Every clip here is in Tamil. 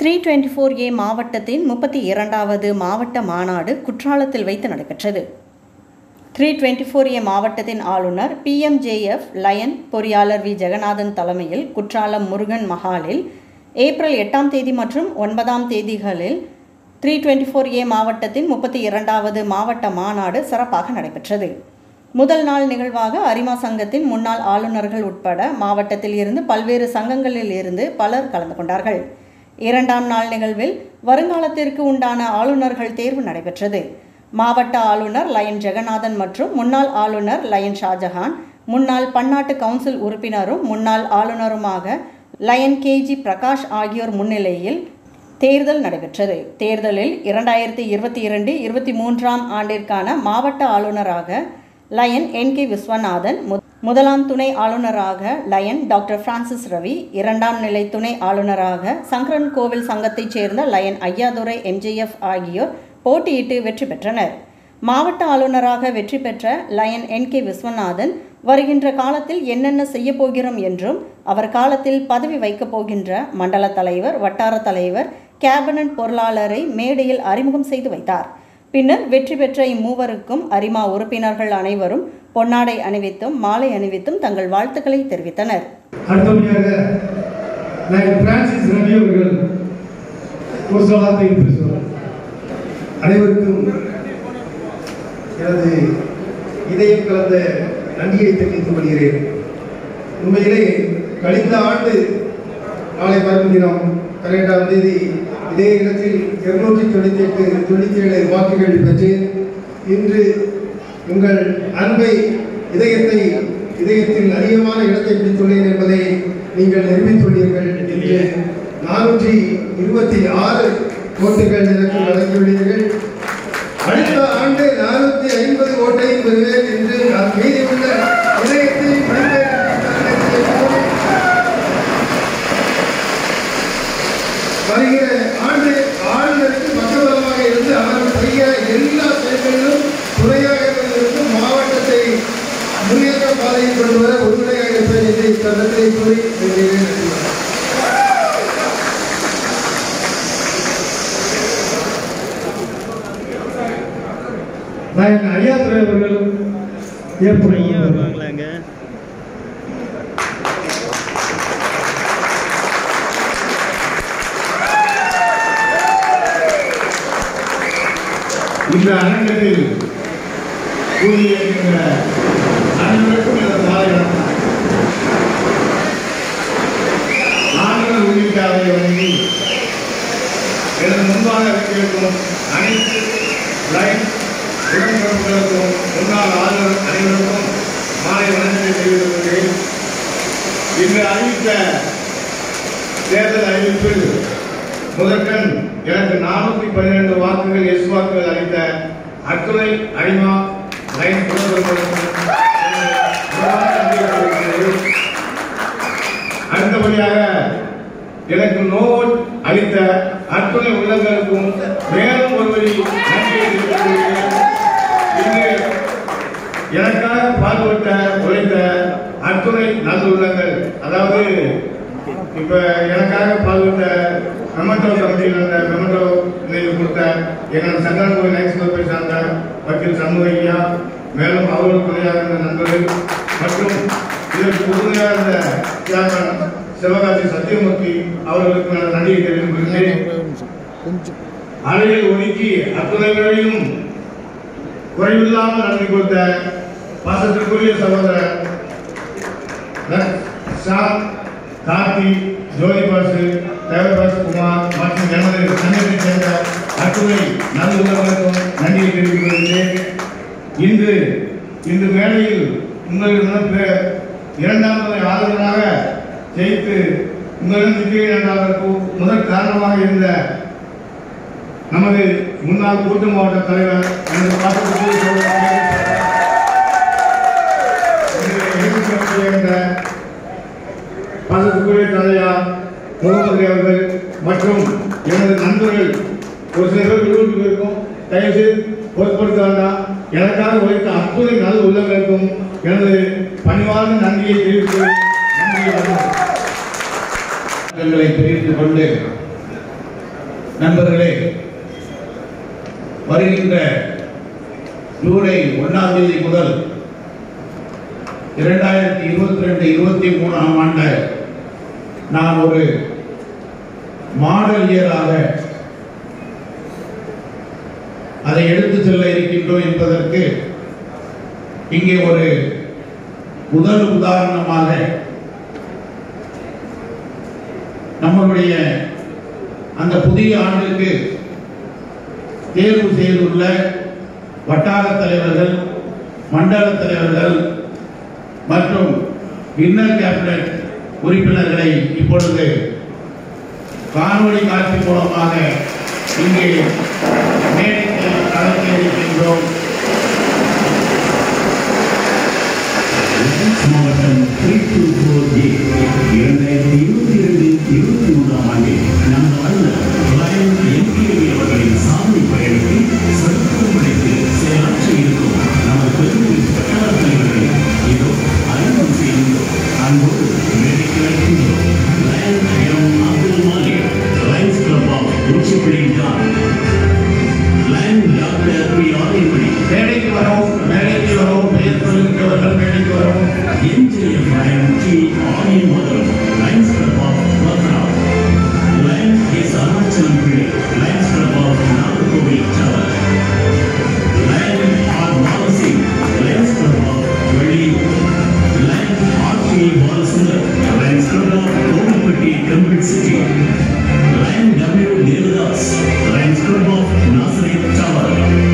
த்ரீ டுவெண்ட்டி ஃபோர் ஏ மாவட்டத்தின் முப்பத்தி இரண்டாவது மாவட்ட மாநாடு குற்றாலத்தில் வைத்து நடைபெற்றது த்ரீ டுவெண்ட்டி ஃபோர் ஏ மாவட்டத்தின் ஆளுநர் பிஎம்ஜேஎஃப் லயன் பொறியாளர் வி ஜெகநாதன் தலைமையில் குற்றாலம் முருகன் மஹாலில் ஏப்ரல் எட்டாம் தேதி மற்றும் ஒன்பதாம் தேதிகளில் த்ரீ டுவெண்ட்டி ஃபோர் ஏ மாவட்டத்தின் முப்பத்தி இரண்டாவது மாவட்ட மாநாடு சிறப்பாக நடைபெற்றது முதல் நாள் நிகழ்வாக அரிமா சங்கத்தின் முன்னாள் ஆளுநர்கள் உட்பட மாவட்டத்தில் இருந்து பல்வேறு சங்கங்களில் இருந்து பலர் கலந்து கொண்டார்கள் இரண்டாம் நாள் நிகழ்வில் வருங்காலத்திற்கு உண்டான ஆளுநர்கள் தேர்வு நடைபெற்றது மாவட்ட ஆளுநர் லயன் ஜெகநாதன் மற்றும் முன்னாள் ஆளுநர் லயன் ஷாஜஹான் முன்னாள் பன்னாட்டு கவுன்சில் உறுப்பினரும் முன்னாள் ஆளுநருமாக லயன் கேஜி பிரகாஷ் ஆகியோர் முன்னிலையில் தேர்தல் நடைபெற்றது தேர்தலில் இரண்டாயிரத்தி இருபத்தி இரண்டு இருபத்தி மூன்றாம் ஆண்டிற்கான மாவட்ட ஆளுநராக லயன் என் கே விஸ்வநாதன் மு- முதலாம் துணை ஆளுநராக லயன் டாக்டர் பிரான்சிஸ் ரவி இரண்டாம் நிலை துணை ஆளுநராக சங்கரன் கோவில் சங்கத்தைச் சேர்ந்த லயன் ஐயாதுரை எம்ஜிஎஃப் ஆகியோர் போட்டியிட்டு வெற்றி பெற்றனர் மாவட்ட ஆளுநராக வெற்றி பெற்ற லயன் என் கே விஸ்வநாதன் வருகின்ற காலத்தில் என்னென்ன செய்ய போகிறோம் என்றும் அவர் காலத்தில் பதவி வைக்கப் போகின்ற மண்டல தலைவர் வட்டார தலைவர் கேபினட் பொருளாளரை மேடையில் அறிமுகம் செய்து வைத்தார் பின்னர் வெற்றி பெற்ற இம்மூவருக்கும் அரிமா உறுப்பினர்கள் அனைவரும் பொன்னாடை அணிவித்தும் மாலை அணிவித்தும் தங்கள் வாழ்த்துக்களை தெரிவித்தனர் அடுத்தபடியாக நான் பிரான்சிஸ் ரவி அவர்கள் ஒரு சில வார்த்தைகள் பேசுவார் அனைவருக்கும் எனது இதயம் கலந்த நன்றியை தெரிவித்துக் கொள்கிறேன் உண்மையிலே கழிந்த ஆண்டு நாளை மறுப்பு தினம் பன்னிரெண்டாம் தேதி இதே இடத்தில் இருநூற்றி தொண்ணூத்தி எட்டு தொண்ணூத்தி ஏழு வாக்குகள் பெற்றேன் இன்று உங்கள் அன்பை இதயத்தை இதயத்தில் அதிகமான இடத்தை பிடித்துள்ளேன் என்பதை நீங்கள் நிரூபித்துள்ளீர்கள் என்று நானூற்றி இருபத்தி ஆறு ஓட்டுகள் எனக்கு வழங்கியுள்ளீர்கள் அடுத்த ஆண்டு நானூத்தி ஐம்பது ஓட்டையும் பெறுவேன் என்று நான் மீதி உள்ள இதயத்தை பிடிப்பேன் என்று நான் கூறி, வருகிற ஆண்டு ஆளுநருக்கு பக்கபலமாக இருந்து அவர் செய்ய எல்லா செயல்களிலும் துணையாக இருப்பதற்கு மாவட்டத்தை முன்னேற்ற பாதையில் கொண்டு வர உறுதுணையாக இருப்பேன் என்று இத்தருணத்தை கூறி விடைபெறுகிறேன். நன்றி வணக்கம். நான் ஐயாத்துறை அவர்கள் ஏற்புடைய ஐயா வருவாங்களாங்க இந்த அரங்கத்தில் கூடியிருக்கின்ற அனைவருக்கும் எனது மாலை வணக்கம் ஆண்கள் உள்ளிட்ட அதை வழங்கி எனது முன்பாக வைத்திருக்கும் அனைத்து லைன் உடன்பிறப்புகளுக்கும் முன்னாள் ஆளுநர் அனைவருக்கும் மாலை வணக்கத்தை தெரிவித்துக் கொள்கிறேன் இன்று அறிவித்த தேர்தல் அறிவிப்பில் முதற்கண் எனக்கு நானூத்தி பன்னிரண்டு வாக்குகள் எஸ் வாக்குகள் அளித்த அத்துணை அடிமா லைன் புலவர்களுக்கும் முதலாக நன்றியை தெரிவிக்கிறேன். அடுத்தபடியாக எனக்கு நோட் அளித்த அத்துணை உள்ளங்களுக்கும் மேலும் ஒருவரி நன்றியை தெரிவித்துக் கொள்கிறேன். இங்கு எனக்காக பாடுபட்ட உழைத்த அத்துணை நல்லுள்ளங்கள் அதாவது இப்ப எனக்காக பாடுபட்ட மெமண்டோ கமிட்டியில் இருந்த மெமண்டோ நிலையில் கொடுத்த எங்களோட சங்கரங்கோவில் நைன்ஸ் கிளப்பை சார்ந்த வக்கீல் சண்முக ஐயா மேலும் அவர்களுக்கு துணையாக இருந்த நண்பர்கள் மற்றும் இதற்கு உறுதுணையாக இருந்த சேர்மன் சிவகாசி சத்தியமூர்த்தி அவர்களுக்கு நான் நன்றியை தெரிவித்துக் கொள்கிறேன் அலையில் ஒதுக்கி அத்துணைகளையும் குறைவில்லாமல் நடத்தி கொடுத்த பாசத்திற்குரிய சகோதரர் ந- ஷாம் கார்த்தி ஜோதி பாசு தேவபாஸ் குமார் மற்றும் எனது சங்கத்தை சேர்ந்த அத்துணை நல்லுள்ளவர்களுக்கும் நன்றியை தெரிவித்துக் கொள்கிறேன் இன்று இந்த மேடையில் உங்களிடம் பே- இரண்டாம் முறை ஆளுநராக ஜெயித்து உங்களிடம் விஜய் இரண்டாவதற்கு முதற் காரணமாக இருந்த நமது முன்னாள் கூட்டு மாவட்ட தலைவர் எனது பாசத்திற்குரிய சகோதரர் என்ற பாசத்துக்குரிய தலைவர் முகமது அவர்கள் மற்றும் எனது நண்பர்கள் ஒரு சில பேர் விடுவிட்டு போயிருக்கோம் தயவுசெய்து பொருட்படுத்த வேண்டாம் எனக்காக உழைத்த அத்துணை நல்ல உள்ளங்களுக்கும் எனது பணிவார்ந்த நன்றியை தெரிவித்து நன்றி வணக்கம். திட்டங்களை பிரித்து கொண்டு நண்பர்களே வருகின்ற ஜூலை ஒன்றாம் தேதி முதல் இரண்டாயிரத்தி இருபத்தி ரெண்டு இருபத்தி மூணாம் ஆண்டு நாம் ஒரு மாடல் இயராக அதை எடுத்து செல்ல இருக்கின்றோம் என்பதற்கு இங்கே ஒரு முதல் உதாரணமாக நம்மளுடைய அந்த புதிய ஆண்டிற்கு தேர்வு செய்துள்ள வட்டார தலைவர்கள் மண்டல தலைவர்கள் மற்றும் இன்னர் கேபினட் உறுப்பினர்களை இப்பொழுது காணொளி காட்சி மூலமாக இங்கே மேடைக்கு அழைக்க இருக்கின்றோம் மாவட்டம் இரண்டாயிரத்தி இருபத்தி இரண்டு இருபத்தி மூன்றாம் ஆண்டில் நம் ஆளுநர் லயன் எம்பிஏ அவர்களின் சாதனை பயணத்தில் சிறப்பு படைத்து செயலாற்ற இருக்கும் நமது பெருமை வட்டார தலைவர்களை இதோ அறிமுகம் செய்கின்றோம் அன்போடு வேலைக்கு அழைக்கின்றோம் lion M Abdul Malik lions club of Uchippidi John lion doctor P Ariyamani மேடைக்கு வரவும் மேடைக்கு வரவும் பெயர் சொல்கின்றவர்கள் மேடைக்கு வரவும் எம்ஜிஎஃப் லயன் டி ஆரியன் மோதல் lions club of Vatra lion S Arunachalam Pillai lions club of Nagercoil tower lion R Balasingh lions club of Veliyur lion R P Balasundar lions club of Kovilpatti temple city lion W Devadas lions club of Nazareth tower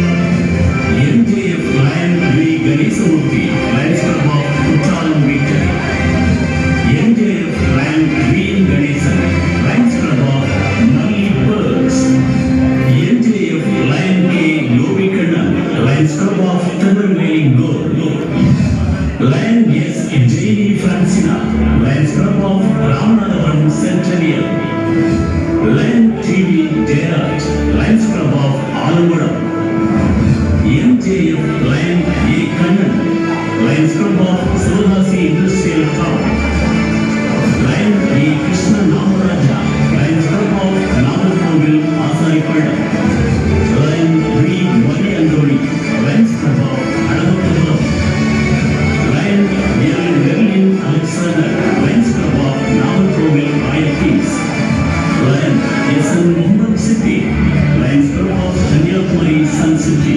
MGF lion V Ganesamoorthy lions club of Kutralam வீட்டர் MGF lion V N Ganesan lions club of Nalli birds MGF lion K Lovikannan lions club of Tirunelveli goal line S Jaivi Francina lions club of Ramanathapuram சென்ட்ரலியல் lion TV Jeyaraj lions club of Alangulam MJF lion A Kannan lions club of Sivakasi industrial town lion A Krishna Namaraja lions club of Nagercoil Asaripallam lion V Mani Anthony lions club of Alagappapuram lion L Nerlin Alexander lions club of Nagercoil royal kings lion S N Mohammed city lions club of Kanyakumari sun city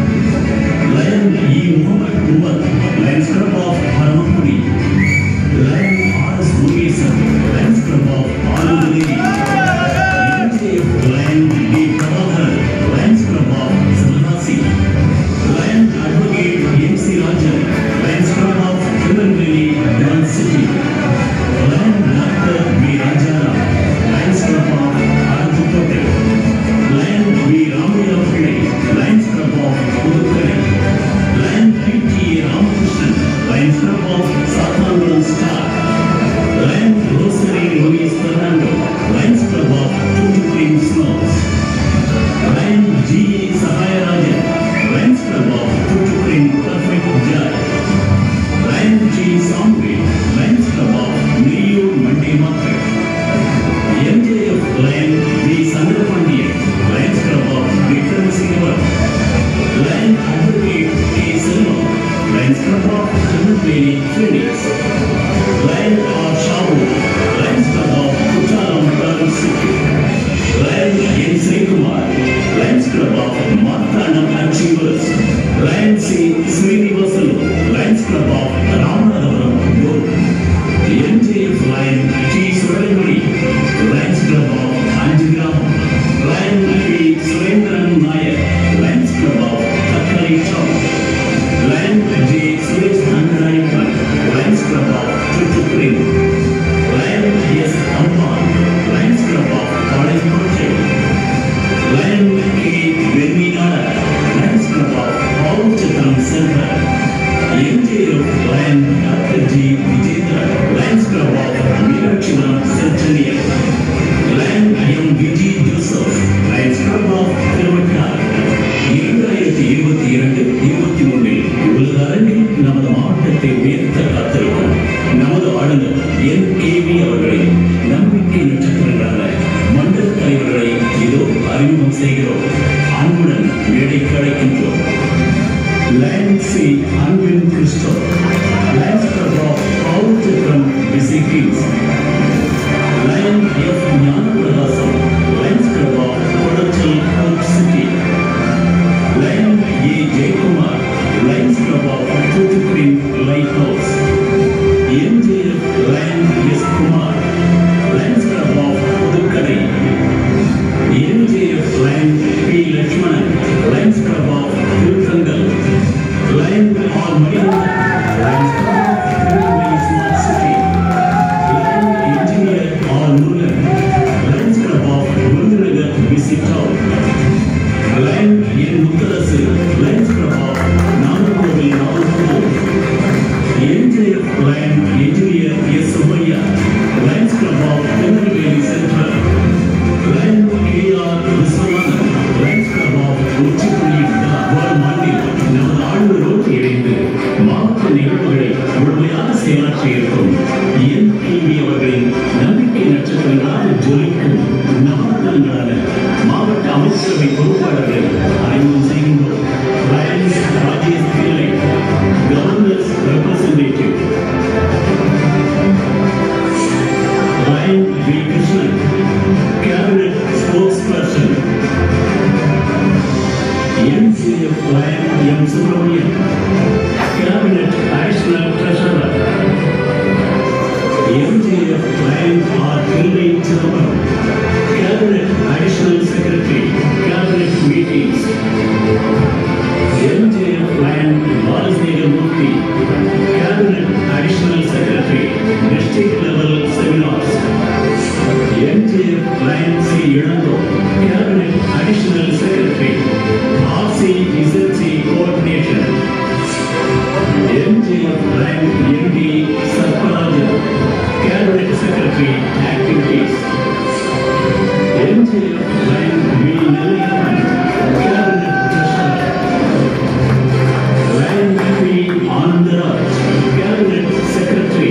lion E Mohammed Umar lions club of Paramakudi lion R S Murugesan lions club of ஆளுநரி MGF lion T Prabhakaran lions club of Sivakasi lion advocate M C Rajan lions club of Tirunelveli town city lion doctor V Rajaram lions club of Aruppukottai lion V Ramaiah Pillai lions club of Pudukkarai lion P D A Ramakrishnan lions club of Sathankulam star lion Rosary Louis Fernando lions club of Thoothukudi snows lion G A Sagayarajan lions club of Thoothukudi perfect joy lion G Sambe lions club of Neyyoor Monday market MJF lion V Chandrapandian lions club of Vikramasingavar lion advocate K Selvam lions club of Tirunelveli phoenix lion R Shavu lions club of Kutralam turn city lion N Sreekumar lions club of Marthandam achievers lion C Srinivasalu lions club of Ramanathapuram goal MGF lion D Suremani lions club of Anjugramam lion P Surendran Nair lions club of Thuckalay town lion J Suresh Nandarayappan lions club of Thoothukudi lion S Amban lions club of college project lion K வெர்மினாடர் lions club of Pavachatram centre MGF lion ABC town lion N Mutharasu lions பிரபா Nagercoil Nagercoil NGF lion engineer S Subbaiah lions பிரபா Tirunelveli central lion KR Viswanathan lions பிரபா உச்சிப்புள்ளி வரும் ஆண்டில் நமது ஆளுநரோடு இணைந்து மாவட்ட நிகழ்வுகளை முழுமையாக செயலாற்றி இருக்கும் என் டிவி அவர்களின் நம்பிக்கை நட்சத்திரங்களாக ஜொலிக்கும் நவரத்னங்களான மாவட்ட அமைச்சரவை பொறுப்பாளர்கள் அறிமுகம் செய்கின்றோம் lions Rajesh Pillai governor's representative Ryan V. Krishnan, Cabinet Spokesperson. MCF Ryan M. Subramanian, Cabinet Additional Treasurer. MJF Ryan R. Pillai Chidambaram, Cabinet Additional Secretary, Cabinet Meetings. MJF Ryan Balasnega Murthy, Cabinet Additional Secretary, District Level Seminars. MJF Ryan C. Yunando, Cabinet Additional Secretary, RC Research Coordination. MJF Ryan MD Sarfarajan, Cabinet Secretary, Activities. MJF Ryan V. Niliyaman, Cabinet Treasurer. Ryan P. Anandaraj, Cabinet Secretary.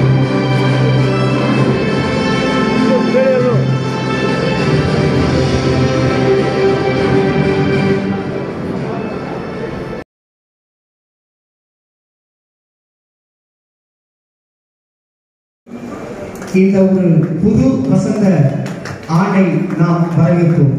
இந்த ஒரு புது வசந்த ஆண்டை நாம் வரவேற்போம்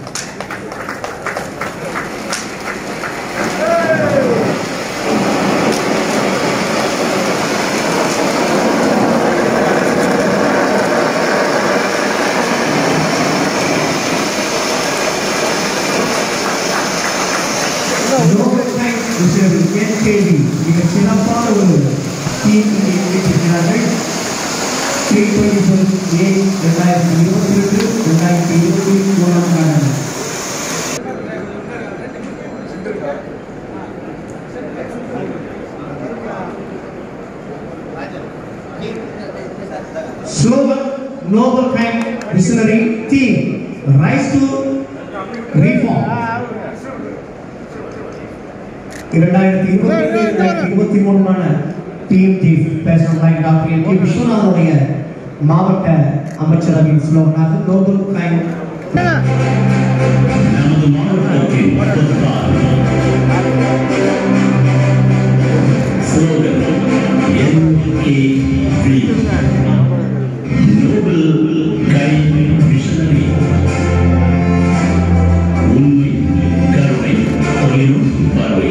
கேள்வி மிக சிறப்பான ஒரு தீர்ப்பினை வைத்திருக்கிறார்கள் த்ரீ டுவெண்ட்டி ஃபோர் ஏ ரெண்டாயிரத்தி இருபத்தி ரெண்டு ரெண்டாயிரத்தி இருபத்தி மூணாம் ஆண்டு Slogan Noble Kind Visionary Theme Rise to Reform இரண்டாயிரத்தி இருபத்தி ரெண்டு இரண்டாயிரத்தி இருபத்தி மூணுமான டிஎம்டி பேசணும் டாக்டர் என் கே விஸ்வநாதனுடைய மாவட்ட அமைச்சரவையின் ஸ்லோகனாக நோபல் கிரைம் நமது மாவட்டத்தின் பொறுப்பாளர் slogan NKV noble kind missionary உண்மை கருணை தொழிலும் பார்வை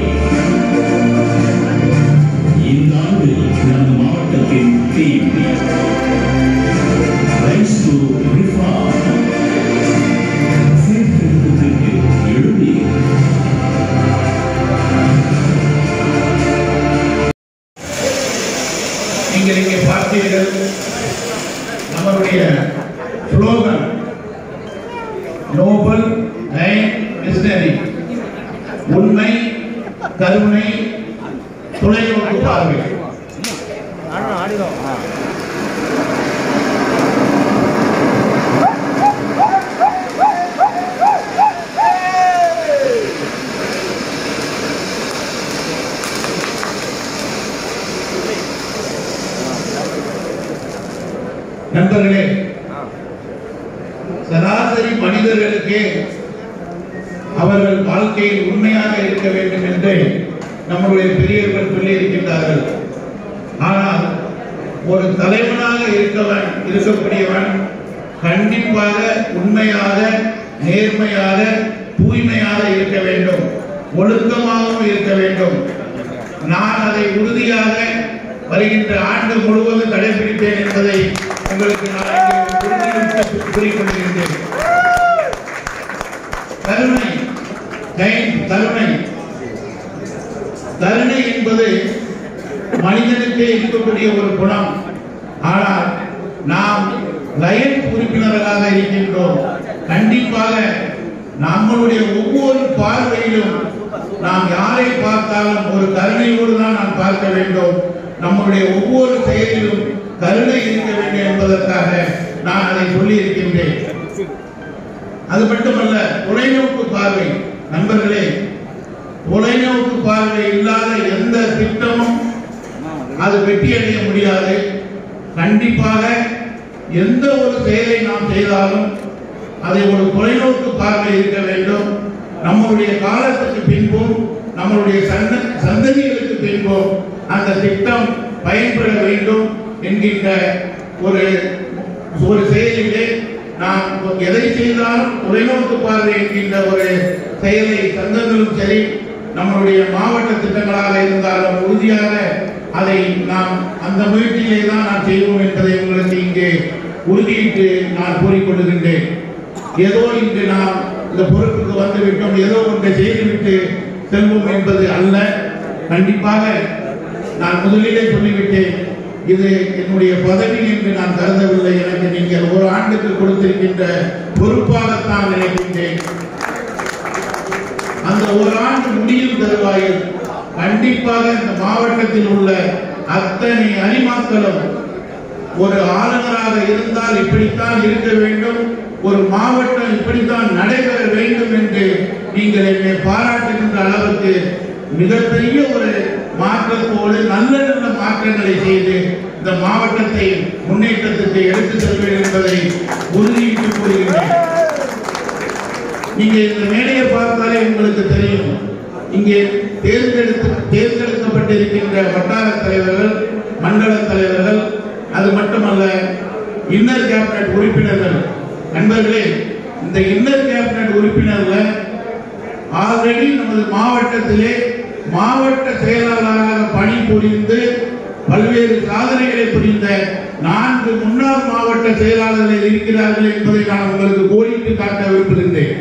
இந்த ஆண்டு நமது மாவட்டத்தின் தீம் ரைஸ் டு ரிஃபார்ம் சீர்திருத்தத்திற்கு எழுதி நீங்கள் இங்கே பார்த்தீர்கள் நம்மளுடைய ஸ்லோகன் நோபல் லைன் மிஷனரி உண்மை கருணை தொலைநோக்கு பார்வை நண்பர்களே சராசரி மனிதர்களுக்கு அவர்கள் வாழ்க்கையில் உண்மையாக இருக்க வேண்டும் என்று நம்முடைய பெரியவர்கள் சொல்லி இருக்கின்றார்கள் ஆனால் ஒரு தலைவனாக இருக்கவன் இருக்கக்கூடியவன் கண்டிப்பாக உண்மையாக நேர்மையாக தூய்மையாக இருக்க வேண்டும் ஒழுக்கமாகவும் இருக்க வேண்டும் நான் அதை உறுதியாக வருகின்ற ஆண்டு முழுவதும் கடைபிடிப்பேன் என்பதை உங்களுக்கு நான் இங்கே உறுதியுடன் கூறிக்கொள்கின்றேன் கருணை கைண்ட் கருணை கருணை என்பது மனிதனுக்கே இருக்கக்கூடிய ஒரு குணம் ஆனால் நாம் லயன் உறுப்பினர்களாக இருக்கின்றோம் கண்டிப்பாக நம்மளுடைய ஒவ்வொரு பார்வையிலும் நாம் யாரை பார்த்தாலும் ஒரு கருணையோடு தான் நாம் பார்க்க வேண்டும் நம்முடைய ஒவ்வொரு செயலிலும் கருணை இருக்க வேண்டும் என்பதற்காக நான் அதை சொல்லி இருக்கின்றேன் அது மட்டுமல்ல தொலைநோக்கு பார்வை நண்பர்களே தொலைநோக்கு பார்வை இல்லாத எந்த திட்டமும் அது வெற்றியடைய முடியாது கண்டிப்பாக எந்த ஒரு செயலை நாம் செய்தாலும் அதை ஒரு தொலைநோக்கு பார்வை இருக்க வேண்டும் நம்மளுடைய காலத்துக்கு பின்பும் நம்மளுடைய சந்த சந்ததிகளுக்கு பின்பும் அந்த திட்டம் பயன்பெற வேண்டும் என்கின்ற ஒரு ஒரு செயலிலே நாம் எதை செய்தாலும் தொலைநோக்கு பார்வை என்கின்ற ஒரு செயலை சங்கங்களும் சரி நம்மளுடைய மாவட்ட திட்டங்களாக இருந்தாலும் உறுதியாக அதை நாம் அந்த முயற்சியிலே தான் நாம் செய்வோம் என்பதை உங்களுக்கு இங்கே உறுதியிட்டு நான் கூறிக்கொள்கின்றேன் ஏதோ இன்று நாம் இந்த பொறுப்புக்கு வந்துவிட்டோம் ஏதோ ஒன்றை செய்துவிட்டு செல்வோம் என்பது அல்ல கண்டிப்பாக நான் முதலிலே சொல்லிவிட்டேன் இது என்னுடைய பதவி என்று நான் கருதவில்லை எனக்கு நீங்கள் ஒரு ஆண்டுக்கு கொடுத்திருக்கின்ற பொறுப்பாகத்தான் நினைக்கின்றேன் அந்த ஒரு ஆண்டு முடியும் தருவாயில் கண்டிப்பாக இந்த மாவட்டத்தில் உள்ள அத்தனை அணிமாக்களும் ஒரு ஆளுநராக இருந்தால் இப்படித்தான் இருக்க வேண்டும் ஒரு மாவட்டம் இப்படித்தான் நடைபெற வேண்டும் என்று நீங்கள் என்னை பாராட்டுகின்ற அளவுக்கு மிகப்பெரிய ஒரு மாற்றத்தோடு நல்ல நல்ல மாற்றங்களை செய்து இந்த மாவட்டத்தை முன்னேற்றத்துக்கு எடுத்து செல்வேன் என்பதை உறுதியிட்டு கூறுகின்றேன் நீங்க இந்த மேடையை பார்த்தாலே உங்களுக்கு தெரியும் இங்கே தேர்ந்தெடுத்து தேர்ந்தெடுக்கப்பட்டிருக்கின்ற வட்டார தலைவர்கள் மண்டல தலைவர்கள் அது மட்டுமல்ல இன்னர் கேபினட் உறுப்பினர்கள் நண்பர்களே இந்த இன்னர் கேபினட் உறுப்பினர்ல ஆல்ரெடி நமது மாவட்டத்திலே மாவட்ட செயலாளராக பணிபுரிந்து பல்வேறு சாதனைகளை புரிந்த நான்கு முன்னாள் மாவட்ட செயலாளர்கள் இருக்கிறார்கள் என்பதை நான் உங்களுக்கு கோடிட்டு காட்ட விரும்புகின்றேன்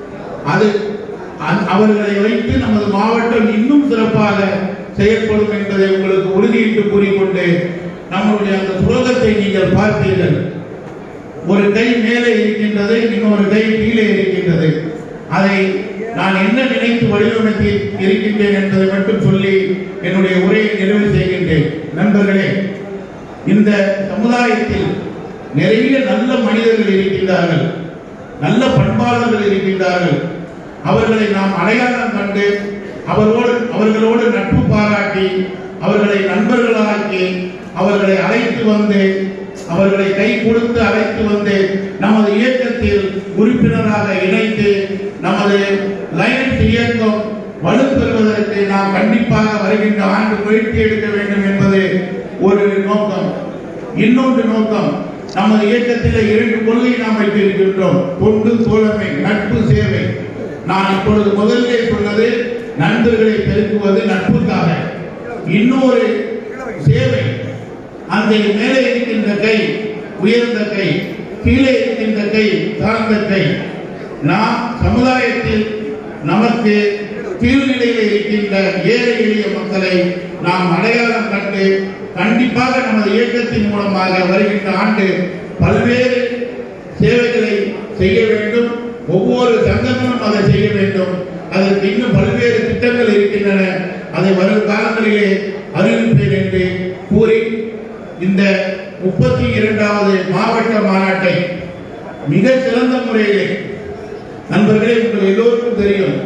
அது அ- அவர்களை வைத்து நமது மாவட்டம் இன்னும் சிறப்பாக செயல்படும் என்பதை உங்களுக்கு உறுதியிட்டு கூறிக்கொண்டு நம்முடைய அந்த சுலோகத்தை நீங்கள் பார்த்தீர்கள் ஒரு கை மேலே இருக்கின்றது இன்னொரு கை கீழே இருக்கின்றது அதை நான் என்ன நினைத்து வடிவமைத்து இருக்கின்றேன் என்பதை மட்டும் சொல்லி என்னுடைய உரையை நிறைவு செய்கின்றேன் நண்பர்களே இந்த சமுதாயத்தில் நிறைய நல்ல மனிதர்கள் இருக்கின்றார்கள் நல்ல பண்பாளர்கள் இருக்கின்றார்கள் அவர்களை நாம் அடையாளம் கண்டு அவரோடு அவர்களோடு நட்பு பாராட்டி அவர்களை நண்பர்களாக்கி அவர்களை அழைத்து வந்து அவர்களை கை கொடுத்து அழைத்து வந்து நமது இயக்கத்தில் உறுப்பினராக இணைத்து நமது லயன்ஸ் இயக்கம் வலுப்பெறுவதற்கு நாம் கண்டிப்பாக வருகின்ற ஆண்டு முயற்சி எடுக்க வேண்டும் என்பது ஒரு நோக்கம் இன்னொன்று நோக்கம் நமது இயக்கத்தில் இரண்டு கொள்கை நாம் வைத்திருக்கின்றோம் தொண்டு தோழமை நட்பு சேவை நான் இப்பொழுது முதல்லே சொன்னது நண்பர்களை பெருக்குவது நட்புக்காக இன்னொரு சேவை அந்த மேலே இருக்கின்ற கை உயர்ந்த கை கீழே இருக்கின்ற கை தாழ்ந்த கை நாம் சமுதாயத்தில் நமக்கு கீழ்நிலையில் இருக்கின்ற ஏழை எளிய மக்களை நாம் அடையாளம் கண்டு கண்டிப்பாக நமது இயக்கத்தின் மூலமாக வருகின்ற ஆண்டு பல்வேறு சேவைகளை செய்ய வேண்டும் ஒவ்வொரு சங்கமும் அதை செய்ய வேண்டும் அதற்கு இன்னும் பல்வேறு திட்டங்கள் இருக்கின்றன அதை வரும் காலங்களிலே அறிவிப்பேன் என்று கூறி இந்த முப்பத்தி இரண்டாவது மாவட்ட மாநாட்டை மிக சிறந்த முறையிலே நண்பர்களே உங்கள் எல்லோருக்கும் தெரியும்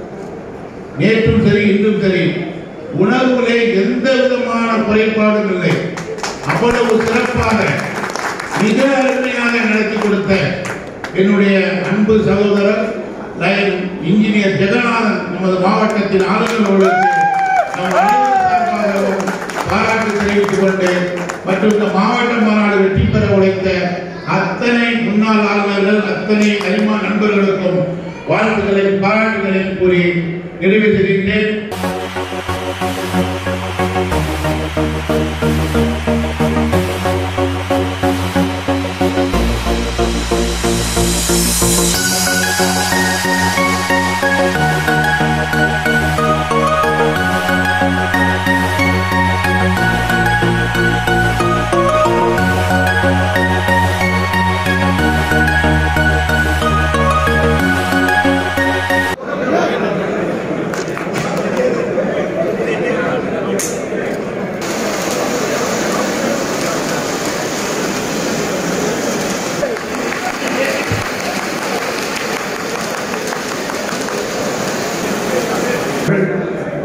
நேற்றும் சரி இன்றும் சரி உணவுகளே எந்த விதமான குறைபாடும் இல்லை அவ்வளவு சிறப்பாக மிக அருமையாக நடத்தி கொடுத்த என்னுடைய அன்பு சகோதரர் லயன் இன்ஜினியர் ஜெகநாதன் நமது மாவட்டத்தின் ஆளுநர்களுக்கு நம் அனைவர் சார்பாகவும் பாராட்டு தெரிவித்துக் கொண்டு மற்றும் இந்த மாவட்ட மாநாடு வெற்றி பெற உழைத்த அத்தனை முன்னாள் ஆளுநர்கள் அத்தனை அரிமா நண்பர்களுக்கும் வாழ்த்துக்களையும் பாராட்டுகளையும் கூறி நிறைவு செய்கின்றேன் Thank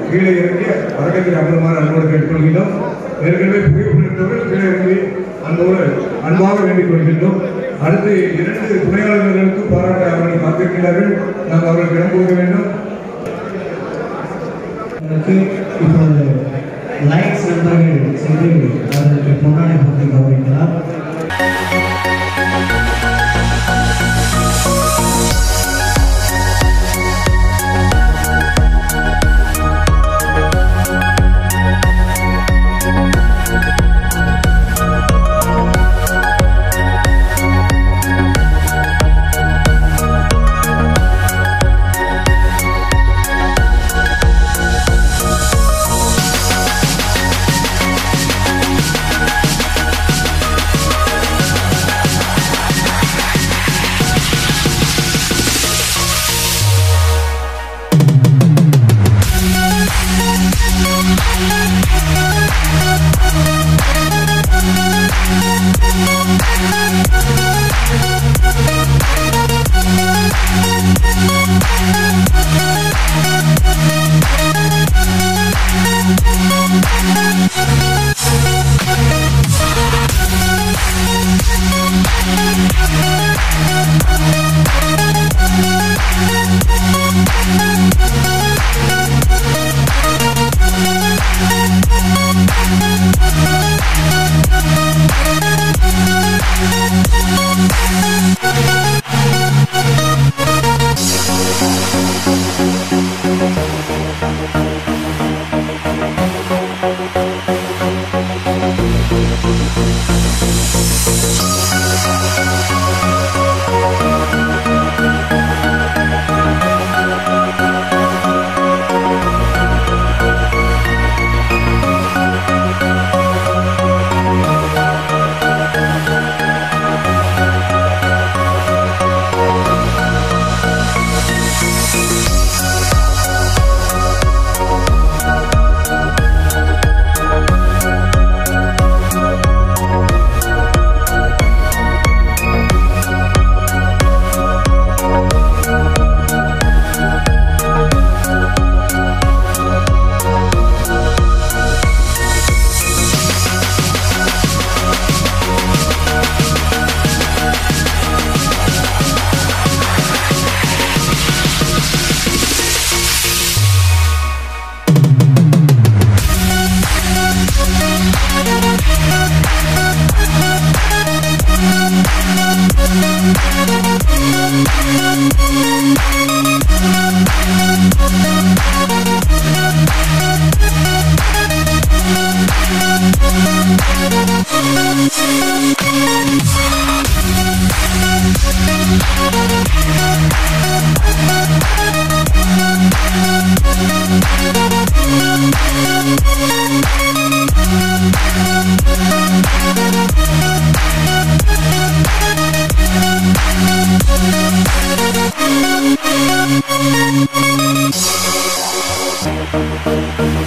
கீழே இறங்கி அரங்கத்தில் அமருமாறு அன்போடு கேட்டுக்கொள்கின்றோம் ஏற்கனவே புகைப்பட்டவர்கள் கீழே இறங்கி அன்போடு அன்பாக வேண்டிக் கொள்கின்றோம் அடுத்து இரண்டு துணையாளர்களுக்கு பாராட்ட அவர்கள் காத்திருக்கிறார்கள் நாங்கள் அவர்களுக்கு இடம் கொடுக்க வேண்டும் அவர்களுக்கு இப்பொழுது லைட்ஸ் நண்பர்கள் சென்று அவர்களுக்கு பொன்னாடை போட்டு கௌரவிக்கிறார் Thank you.